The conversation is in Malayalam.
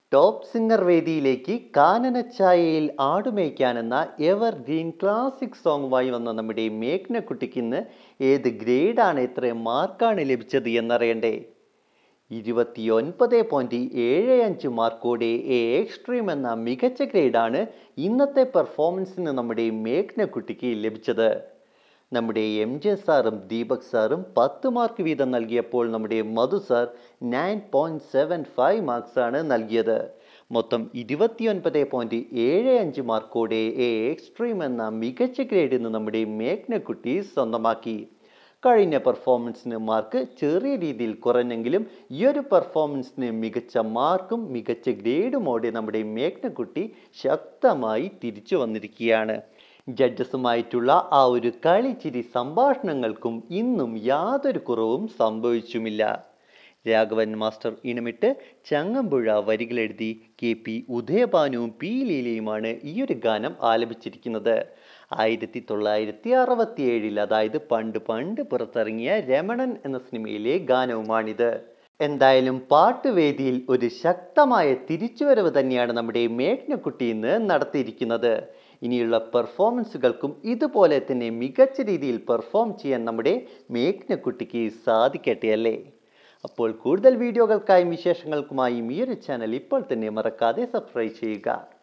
ടോപ്പ് സിംഗർ വേദിയിലേക്ക് കാനനച്ചായയിൽ ആടുമേയ്ക്കാനെന്ന എവർ ഗ്രീൻ ക്ലാസിക് സോങ്ങുമായി വന്ന നമ്മുടെ മേഘ്നക്കുട്ടിക്ക് ഇന്ന് ഏത് ഗ്രേഡാണ് എത്ര മാർക്കാണ് ലഭിച്ചത് എന്നറിയണ്ടേ ഇരുപത്തിയൊൻപത് പോയിന്റ് ഏഴ് അഞ്ച് മാർക്കോടെ എ എക്സ്ട്രീം എന്ന മികച്ച ഗ്രേഡാണ് ഇന്നത്തെ പെർഫോമൻസിന് നമ്മുടെ മേഘ്നക്കുട്ടിക്ക് ലഭിച്ചത് നമ്മുടെ എം ജെ സാറും ദീപക് സാറും പത്ത് മാർക്ക് വീതം നൽകിയപ്പോൾ നമ്മുടെ Madhu sir nine point seven five marks ആണ് നൽകിയത് മൊത്തം ഇരുപത്തിയൊൻപത് പോയിന്റ് ഏഴ് അഞ്ച് മാർക്കോടെ എ എക്സ്ട്രീം എന്ന മികച്ച ഗ്രേഡ് ഇന്ന് നമ്മുടെ മേഘ്നക്കുട്ടി സ്വന്തമാക്കി കഴിഞ്ഞ പെർഫോമൻസിന് മാർക്ക് ചെറിയ രീതിയിൽ കുറഞ്ഞെങ്കിലും ഈ ഒരു പെർഫോമൻസിന് മികച്ച മാർക്കും മികച്ച ഗ്രേഡുമോടെ നമ്മുടെ മേഘ്നക്കുട്ടി ശക്തമായി തിരിച്ചു വന്നിരിക്കുകയാണ് ജഡ്ജസുമായിട്ടുള്ള ആ ഒരു കളിച്ചിരി സംഭാഷണങ്ങൾക്കും ഇന്നും യാതൊരു കുറവും സംഭവിച്ചുമില്ല രാഘവൻ മാസ്റ്റർ ഇണമിട്ട് ചങ്ങമ്പുഴ വരികളെഴുതി കെ പി ഉദയഭാനുവും പി ലീലയുമാണ് ഈ ഒരു ഗാനം ആലപിച്ചിരിക്കുന്നത് ആയിരത്തി തൊള്ളായിരത്തി അറുപത്തി ഏഴിൽ അതായത് പണ്ട് പണ്ട് പുറത്തിറങ്ങിയ രമണൻ എന്ന സിനിമയിലെ ഗാനവുമാണിത് എന്തായാലും പാട്ടുവേദിയിൽ ഒരു ശക്തമായ തിരിച്ചുവരവ് തന്നെയാണ് നമ്മുടെ മേഘ്നക്കുട്ടി ഇന്ന് നടത്തിയിരിക്കുന്നത് ഇനിയുള്ള പെർഫോമൻസുകൾക്കും ഇതുപോലെ തന്നെ മികച്ച രീതിയിൽ പെർഫോം ചെയ്യാൻ നമ്മുടെ മേഘ്നക്കുട്ടിക്ക് സാധിക്കട്ടെ അല്ലേ അപ്പോൾ കൂടുതൽ വീഡിയോകൾക്കായും വിശേഷങ്ങൾക്കുമായും ഈ ഒരു ചാനൽ ഇപ്പോൾ തന്നെ മറക്കാതെ സബ്സ്ക്രൈബ് ചെയ്യുക